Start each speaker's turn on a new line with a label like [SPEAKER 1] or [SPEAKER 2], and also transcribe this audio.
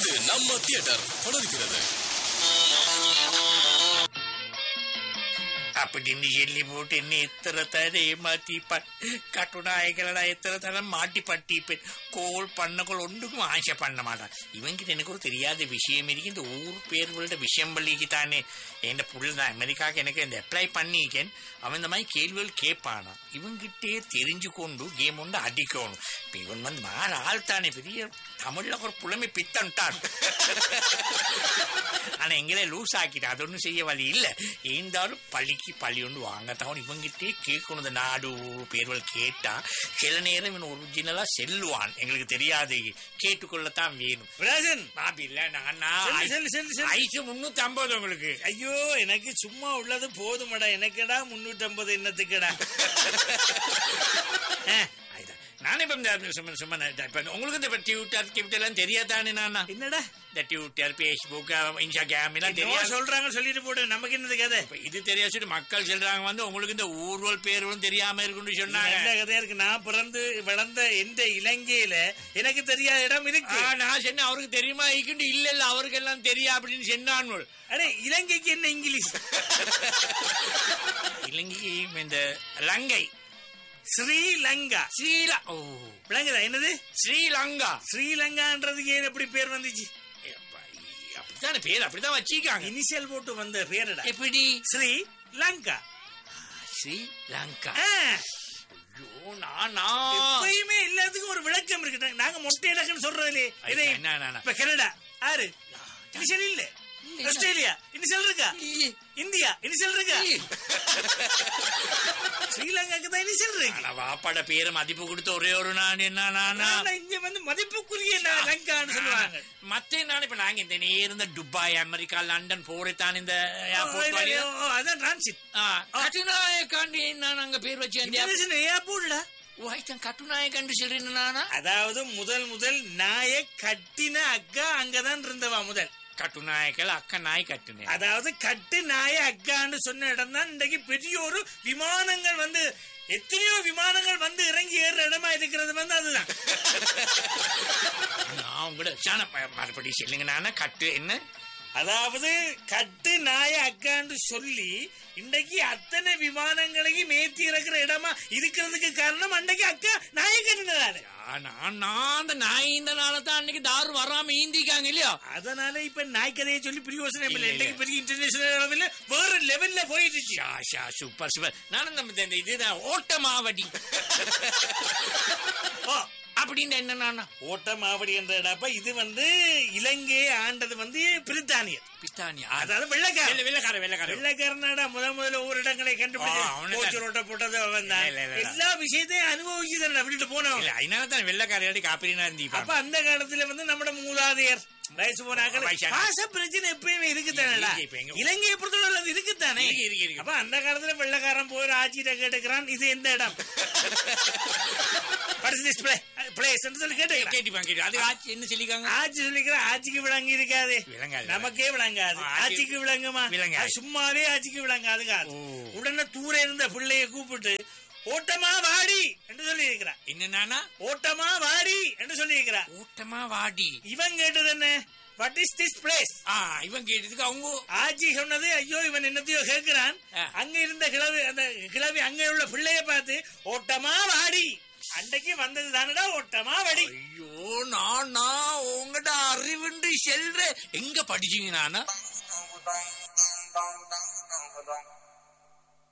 [SPEAKER 1] இது நம்ம தியேட்டர் தொடர்கிறது
[SPEAKER 2] அப்படின்னு சொல்லி போட்டு என்ன எத்தனை தடவை ஏமாத்தி கட்டுநாயகளடா எத்தனை தடவை மாட்டி பட்டிப்பேன் கோல் பண்ணக்கோள் ஒன்றுக்கும் ஆசை பண்ண மாட்டான் இவங்கிட்ட எனக்கு ஒரு தெரியாத விஷயம் இருக்கு இந்த ஊர் பேர்களோட விஷயம் பள்ளிக்கு தானே என் புள்ள நான் அமெரிக்காவுக்கு எனக்கு இந்த அப்ளை பண்ணிக்கேன் அவன் இந்த மாதிரி கேள்விகள் கேட்பானா இவங்கிட்டே தெரிஞ்சு கொண்டு கேம் ஒன்று அடிக்கணும் இப்போ இவன் வந்து மாற ஆள் தானே பெரிய தமிழ்ல ஒரு புலமை பித்தன்ட்டான் ஆனா எங்களே லூஸ் ஆக்கிட்டான் அது ஒன்றும் செய்ய வழி இல்லை இருந்தாலும் பள்ளிக்கு பள்ளி ஒன்று வாங்கத்தான் இவங்கிட்டே கேட்கணும் இந்த நாடு ஊர் பேர்கள் கேட்டா சில நேரம் இவன் ஒரிஜினலா செல்லுவான் எங்களுக்கு தெரியாது கேட்டுக்கொள்ளத்தான் வேணும்
[SPEAKER 3] விராஜன்
[SPEAKER 2] பாபி இல்ல நான்
[SPEAKER 3] சொல்லு, சொல்லு, சொல்லு, சொல்லு.
[SPEAKER 2] ஐசு முன்னூத்தி ஐம்பது உங்களுக்கு
[SPEAKER 3] ஐயோ எனக்கு சும்மா உள்ளது போதுமடா எனக்குடா முன்னூற்றி ஐம்பது என்னத்துக்குடா
[SPEAKER 2] அஹ், அதுதான். நானே இப்ப இந்த சும்மா சும்மா நான் இப்ப உங்களுக்கு இந்த ட்விட்டர் ட்விட்டர் எல்லாம் தெரியாதானே நானா
[SPEAKER 3] என்னடா
[SPEAKER 2] இந்த ட்விட்டர் பேஸ்புக் இன்ஸ்டாகிராம் எல்லாம்
[SPEAKER 3] என்னவோ
[SPEAKER 2] தெரியாது
[SPEAKER 3] சொல்றாங்க சொல்லிட்டு போடு நமக்கு என்னது கதை
[SPEAKER 2] இப்ப இது தெரியாது சொல்லி மக்கள் சொல்றாங்க வந்து உங்களுக்கு இந்த ஊர்வல் பேர்களும் தெரியாம இருக்குன்னு
[SPEAKER 3] நல்ல
[SPEAKER 2] சொன்னாங்க
[SPEAKER 3] கதையா இருக்கு நான் பிறந்து வளர்ந்த எந்த இலங்கையில எனக்கு தெரியாத இடம் இருக்கு
[SPEAKER 2] ஆ, நான் சொன்னேன் அவருக்கு தெரியுமா இக்குண்டு இல்ல இல்ல அவருக்கு எல்லாம் தெரியும் அப்படின்னு சொன்னான்
[SPEAKER 3] அடே இலங்கைக்கு என்ன இங்கிலீஷ்
[SPEAKER 2] இலங்கை இந்த லங்கை
[SPEAKER 3] ஸ்ரீலங்கா
[SPEAKER 2] ஸ்ரீலா ஓ
[SPEAKER 3] விளங்குதா என்னது
[SPEAKER 2] ஸ்ரீலங்கா
[SPEAKER 3] ஸ்ரீலங்கான்றதுக்கு ஏன் எப்படி பேர் வந்துச்சு
[SPEAKER 2] எப்பா, அப்படித்தானே பேர் அப்படித்தான் வச்சிருக்காங்க
[SPEAKER 3] இனிஷியல் போட்டு வந்த பேரடா
[SPEAKER 2] எப்படி
[SPEAKER 3] ஸ்ரீ லங்கா
[SPEAKER 2] ஸ்ரீலங்கா
[SPEAKER 3] ஆ,
[SPEAKER 2] ஐயோ நானா
[SPEAKER 3] எப்பயுமே எல்லாத்துக்கும் ஒரு விளக்கம் இருக்கு நாங்க மொட்டை இலக்கன்னு சொல்றது இல்லையே இதை
[SPEAKER 2] என்ன, என்ன, என்ன?
[SPEAKER 3] இப்ப கனடா ஆறு இனிஷியல் இல்ல ஆஸ்திரேலியா இனிஷியல் இருக்கா
[SPEAKER 2] இல்லையே.
[SPEAKER 3] இந்தியா இனிஷியல் இருக்கா
[SPEAKER 2] இல்லையே.
[SPEAKER 3] ஸ்ரீலங்காக்கு தான் இனிஷியல் இருக்கு
[SPEAKER 2] ஆனா வாப்பாட பேரை மதிப்பு கொடுத்த ஒரே ஒரு நான் என்ன நானா
[SPEAKER 3] ஆனா இங்க வந்து மதிப்புக்குரிய ந- லங்கான்னு சொல்லுவாங்க
[SPEAKER 2] மத்த நான் இப்ப நாங்க இந்த நேர்ந்த துபாய் அமெரிக்கா லண்டன் போறதான் இந்த
[SPEAKER 3] ஓ,
[SPEAKER 2] airport
[SPEAKER 3] இல்ல,
[SPEAKER 2] வழியா.
[SPEAKER 3] ஓ, அதான் டிரான்சிட்
[SPEAKER 2] ஆ, கட்டுநாயக்காண்டி நான் அங்க பேர் வச்சு அந்த
[SPEAKER 3] இன்டர்நேஷனல் ஏர்போர்ட்ல
[SPEAKER 2] வாய்த்தன் கட்டுநாயக்காண்டி சொல்றேன் நானா
[SPEAKER 3] அதாவது முதல் முதல் நாயை கட்டின அக்கா அங்கதான் இருந்தவா முதல்
[SPEAKER 2] கட்டுநாயக்கல் அக்க நாய் கட்டுனேன்
[SPEAKER 3] அதாவது கட்டு நாய அக்கான்னு சொன்ன இடம் தான் இன்றைக்கு பெரிய ஒரு விமானங்கள் வந்து எத்தனையோ விமானங்கள் வந்து இறங்கி ஏறுற இடமா இருக்கிறது வந்து அதுதான்
[SPEAKER 2] நான் உங்களோட சாண மறுபடியும் சொல்லுங்க நானா கட்டு என்ன
[SPEAKER 3] அதாவது கட்டு நாய அக்கான்னு சொல்லி இன்றைக்கு அத்தனை விமானங்களையும் ஏத்தி இறக்குற இடமா இருக்கிறதுக்கு காரணம் அன்னைக்கு அக்கா நாய கட்டினதால
[SPEAKER 2] ஆ, நான் நான் அந்த நாய் இந்த நாள தான் அன்னைக்கு தாரு வராம ஈந்திக்காங்க இல்லையா
[SPEAKER 3] அதனால இப்ப நாய் கதையை சொல்லி பிரயோசனம்
[SPEAKER 2] இல்ல,
[SPEAKER 3] இல்லை
[SPEAKER 2] இல்ல.
[SPEAKER 3] இன்றைக்கு பெரிய இன்டர்நேஷனல் அளவில் வேற லெவல்ல போயிட்டு
[SPEAKER 2] ஷா ஷா சூப்பர் சூப்பர் நானும் நம்ம இந்த இதுதான் ஓட்டமாவடி
[SPEAKER 3] ஓ
[SPEAKER 2] அப்படின்னு என்ன நானா
[SPEAKER 3] ஓட்ட மாவடி என்ற இடப்ப இது வந்து இலங்கையை ஆண்டது வந்து பிரித்தானியர்
[SPEAKER 2] பித்தானியா
[SPEAKER 3] அதாவது வெள்ளக்காரன்
[SPEAKER 2] வெள்ள வெள்ளக்கார வெள்ளக்கார
[SPEAKER 3] வெள்ளக்காரனாடா முத முதல்ல ஒவ்வொரு இடங்களை
[SPEAKER 2] ஆ, அவனை
[SPEAKER 3] கண்டுபிடிச்சு போச்சு ரோட்டை போட்டது அவன் தான்
[SPEAKER 2] இல்ல, இல்ல, இல்ல.
[SPEAKER 3] எல்லா விஷயத்தையும் அனுபவிச்சுதான் அப்படின்ட்டு போனவன்
[SPEAKER 2] இல்ல அதனால தான் வெள்ளக்காரையாடி காப்பிரினா
[SPEAKER 3] அப்ப
[SPEAKER 2] இருந்தீங்க
[SPEAKER 3] அந்த காலத்துல வந்து நம்ம மூதாதையர் வயசு போனாக்கள்
[SPEAKER 2] வயசான-
[SPEAKER 3] பாச பிரச்சனை எப்பயுமே இருக்குதானடா
[SPEAKER 2] இருக்கு, இப்ப எங்க-
[SPEAKER 3] இலங்கையை பொறுத்தவரை அது இருக்குதானே
[SPEAKER 2] இருக்கு, இருக்கு, இருக்கு.
[SPEAKER 3] அப்ப அந்த காலத்துல வெள்ளக்காரன் போய் ஆட்சியிட்ட கேட்டுக்கிறான் இது எந்த இடம் படிச்சு பிளே பிளேஸ் சொல்லி கேட்டுக்கிறான்
[SPEAKER 2] கேட்டுப்பாங்க கேட்டு அது ஆச்சு என்ன சொல்லிக்காங்க
[SPEAKER 3] ஆட்சி சொல்லிக்கிற ஆட்சிக்கு விளங்கி இருக்காது
[SPEAKER 2] விளங்காது.
[SPEAKER 3] நமக்கே விளங்காது
[SPEAKER 2] ஆ, ஆட்சி-
[SPEAKER 3] ஆட்சிக்கு விளங்குமா
[SPEAKER 2] விளங்காது.
[SPEAKER 3] அது சும்மாவே ஆட்சிக்கு விளங்காது காது
[SPEAKER 2] ஓ.
[SPEAKER 3] உடனே தூர இருந்த பிள்ளைய கூப்பிட்டு ஓட்டமா வாடி என்று சொல்லி இருக்கிறான்
[SPEAKER 2] என்னன்னா
[SPEAKER 3] ஓட்டமா வாடி என்று சொல்லி இருக்கிறான்
[SPEAKER 2] ஓட்டமா வாடி
[SPEAKER 3] இவன் கேட்டது என்ன வாட் இஸ் திஸ் பிளேஸ்
[SPEAKER 2] ஆ இவன் கேட்டதுக்கு அவங்க
[SPEAKER 3] ஆட்சி சொன்னது ஐயோ இவன் என்னத்தையோ கேட்கிறான்
[SPEAKER 2] ஆ.
[SPEAKER 3] அங்க இருந்த கிழவி அந்த கிழவி அங்க உள்ள பிள்ளைய பார்த்து ஓட்டமா வாடி அன்றைக்கு வந்தது தானடா ஓட்டமா வாடி
[SPEAKER 2] ஐயோ நான் நான் உங்கட அறிவுண்டு செல்ற எங்க படிச்சீங்க நானா